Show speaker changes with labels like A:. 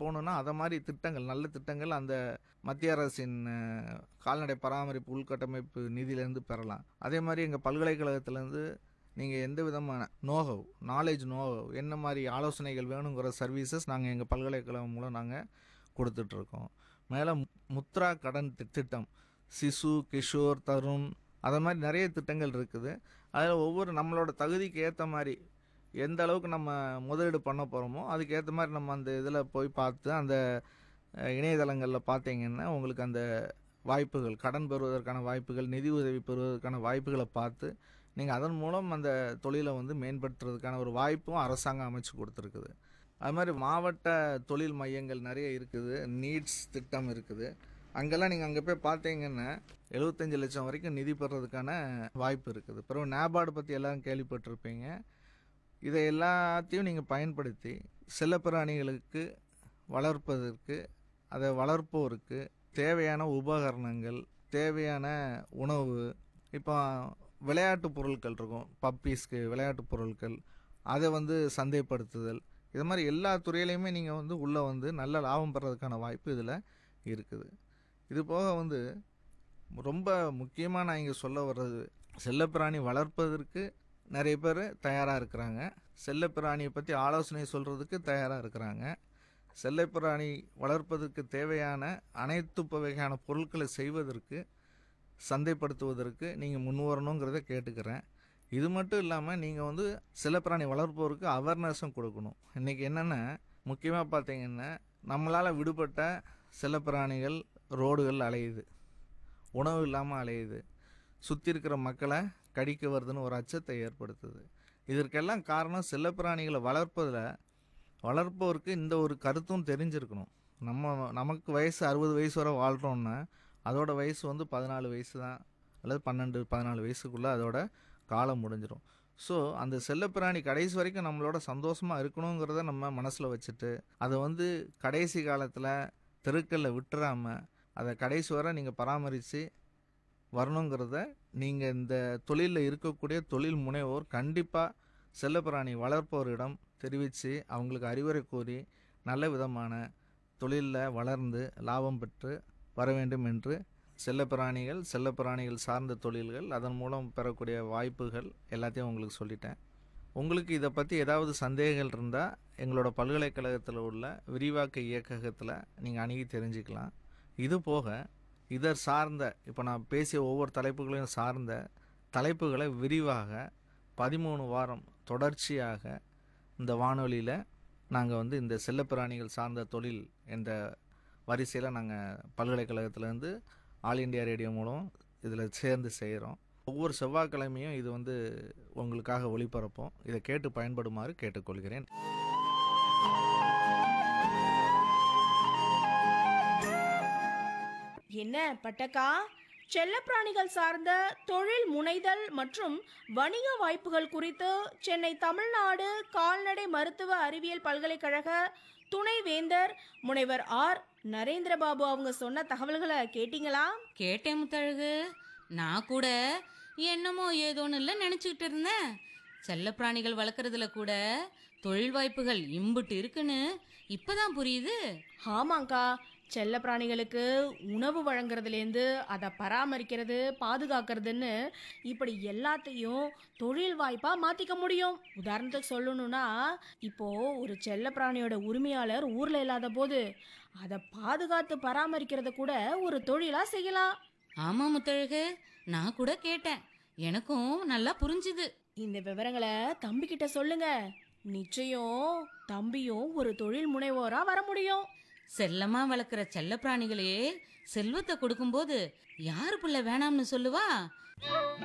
A: போகணுன்னா அதை மாதிரி திட்டங்கள் நல்ல திட்டங்கள் அந்த மத்திய அரசின் அஹ், கால்நடை பராமரிப்பு உள்கட்டமைப்பு நிதியிலேருந்து பெறலாம் அதே மாதிரி எங்கள் பல்கலைக்கழகத்திலேருந்து நீங்கள் எந்த விதமான நோகவ் நாலேஜ் நோகவ் என்ன மாதிரி ஆலோசனைகள் வேணுங்கிற சர்வீசஸ் நாங்கள் எங்கள் பல்கலைக்கழகம் மூலம் நாங்கள் கொடுத்துட்ருக்கோம் மேலே முத்ரா கடன் தி- திட்டம் சிசு கிஷோர் தருண் அதை மாதிரி நிறைய திட்டங்கள் இருக்குது அதில் ஒவ்வொரு நம்மளோட தகுதிக்கு ஏற்ற மாதிரி எந்த அளவுக்கு நம்ம முதலீடு பண்ண போகிறோமோ அதுக்கேற்ற மாதிரி நம்ம அந்த இதில் போய் பார்த்து அந்த அஹ், இணையதளங்களில் பார்த்தீங்கன்னா உங்களுக்கு அந்த வாய்ப்புகள் கடன் பெறுவதற்கான வாய்ப்புகள் நிதி உதவி பெறுவதற்கான வாய்ப்புகளை பார்த்து நீங்கள் அதன் மூலம் அந்த தொழிலை வந்து மேம்படுத்துறதுக்கான ஒரு வாய்ப்பும் அரசாங்கம் அமைச்சு கொடுத்துருக்குது அது மாதிரி மாவட்ட தொழில் மையங்கள் நிறைய இருக்குது நீட்ஸ் திட்டம் இருக்குது அங்கெல்லாம் நீங்கள் அங்கே போய் பார்த்தீங்கன்னா எழுபத்தஞ்சு லட்சம் வரைக்கும் நிதி பெறதுக்கான வாய்ப்பு இருக்குது பிறகு நேபார்டு பற்றி எல்லாம் கேள்விப்பட்டிருப்பீங்க இதை எல்லாத்தையும் நீங்கள் பயன்படுத்தி செல்லப்பிராணிகளுக்கு வளர்ப்பதற்கு அதை வளர்ப்போருக்கு தேவையான உபகரணங்கள் தேவையான உணவு இப்போ விளையாட்டு பொருட்கள் இருக்கும் பப்பீஸ்க்கு விளையாட்டு பொருட்கள் அதை வந்து சந்தைப்படுத்துதல் இது மாதிரி எல்லா துறையிலையுமே நீங்கள் வந்து உள்ளே வந்து நல்ல லாபம் பெறதுக்கான வாய்ப்பு இதில் இருக்குது இது போக வந்து ரொம்ப முக்கியமாக நான் இங்கே சொல்ல வர்றது செல்லப்பிராணி வளர்ப்பதற்கு நிறைய பேர் தயாராக இருக்கிறாங்க செல்லப்பிராணியை பற்றி ஆலோசனை சொல்கிறதுக்கு தயாராக இருக்கிறாங்க செல்லப்பிராணி வளர்ப்பதற்கு தேவையான அனைத்து வகையான பொருட்களை செய்வதற்கு சந்தைப்படுத்துவதற்கு நீங்கள் முன் வரணுங்கிறத கேட்டுக்கிறேன் இது மட்டும் இல்லாமல் நீங்கள் வந்து செல்லப்பிராணி வளர்ப்போருக்கு அவேர்னஸும் கொடுக்கணும் இன்றைக்கி என்னென்னா முக்கியமாக பார்த்தீங்கன்னா நம்மளால் விடுபட்ட செல்லப்பிராணிகள் ரோடுகள் அலையுது உணவு இல்லாமல் அலையுது சுற்றி இருக்கிற மக்களை கடிக்க வருதுன்னு ஒரு அச்சத்தை ஏற்படுத்துது இதற்கெல்லாம் காரணம் செல்லப்பிராணிகளை வளர்ப்பதில் வளர்ப்பவருக்கு இந்த ஒரு கருத்தும் தெரிஞ்சிருக்கணும் நம்ம நமக்கு வயசு அறுபது வயசு வரை வாழ்கிறோன்னா அதோட வயசு வந்து பதினாலு வயசு தான் அல்லது பன்னெண்டு பதினாலு வயசுக்குள்ளே அதோட காலம் முடிஞ்சிடும் ஸோ அந்த செல்லப்பிராணி கடைசி வரைக்கும் நம்மளோட சந்தோஷமாக இருக்கணுங்கிறத நம்ம மனசில் வச்சுட்டு அதை வந்து கடைசி காலத்தில் தெருக்களில் விட்டுறாமல் அதை கடைசி வரை நீங்கள் பராமரித்து வரணுங்கிறத நீங்கள் இந்த தொழிலில் இருக்கக்கூடிய தொழில் முனைவோர் கண்டிப்பாக செல்லப்பிராணி வளர்ப்போரிடம் தெரிவித்து அவங்களுக்கு அறிவுரை கூறி நல்ல விதமான தொழிலில் வளர்ந்து லாபம் பெற்று வர வேண்டும் என்று செல்லப்பிராணிகள் செல்லப்பிராணிகள் சார்ந்த தொழில்கள் அதன் மூலம் பெறக்கூடிய வாய்ப்புகள் எல்லாத்தையும் உங்களுக்கு சொல்லிட்டேன் உங்களுக்கு இதை பற்றி ஏதாவது சந்தேகங்கள் இருந்தால் எங்களோட பல்கலைக்கழகத்தில் உள்ள விரிவாக்க இயக்ககத்தில் நீங்கள் அணுகி தெரிஞ்சுக்கலாம் இது போக இதர் சார்ந்த இப்போ நான் பேசிய ஒவ்வொரு தலைப்புகளையும் சார்ந்த தலைப்புகளை விரிவாக பதிமூணு வாரம் தொடர்ச்சியாக இந்த வானொலியில் நாங்கள் வந்து இந்த செல்லப்பிராணிகள் சார்ந்த தொழில் என்ற வரிசையில் நாங்கள் பல்கலைக்கழகத்திலேருந்து ஆல் இண்டியா ரேடியோ மூலம் இதில் சேர்ந்து செய்கிறோம் ஒவ்வொரு செவ்வாய்க்கிழமையும் இது வந்து உங்களுக்காக ஒளிபரப்போம் இதை கேட்டு பயன்படுமாறு கேட்டுக்கொள்கிறேன்
B: என்ன பட்டக்கா செல்லப்பிராணிகள் சார்ந்த தொழில் முனைதல் மற்றும் வணிக வாய்ப்புகள் குறித்து சென்னை தமிழ்நாடு கால்நடை மருத்துவ அறிவியல் பல்கலைக்கழக துணைவேந்தர் முனைவர் ஆர் நரேந்திரபாபு அவங்க சொன்ன தகவல்களை கேட்டிங்களா
C: கேட்டேன் முத்தழகு நான் கூட என்னமோ ஏதோன்னு இல்லை நினச்சிக்கிட்டு இருந்தேன் செல்லப்பிராணிகள் வளர்க்குறதுல கூட தொழில் வாய்ப்புகள் இம்புட்டு இருக்குன்னு இப்பதான் புரியுது
B: ஆமாங்க்கா செல்ல பிராணிகளுக்கு உணவு வழங்குறதுலேருந்து அதை பராமரிக்கிறது பாதுகாக்கிறதுன்னு இப்படி எல்லாத்தையும் தொழில் வாய்ப்பாக மாற்றிக்க முடியும் உதாரணத்துக்கு சொல்லணும்னா இப்போ ஒரு செல்ல பிராணியோட உரிமையாளர் ஊரில் இல்லாத போது அதை பாதுகாத்து பராமரிக்கிறத கூட ஒரு தொழிலாக செய்யலாம்
C: ஆமா முத்தழகு நான் கூட கேட்டேன் எனக்கும் நல்லா புரிஞ்சுது
B: இந்த விவரங்களை தம்பிக்கிட்ட சொல்லுங்க நிச்சயம் தம்பியும் ஒரு தொழில் முனைவோரா வர முடியும்
C: செல்லமா வளர்க்குற செல்லப்பிராணிகளே செல்வத்தை கொடுக்கும்போது யாரு புள்ள வேணாம்னு சொல்லுவா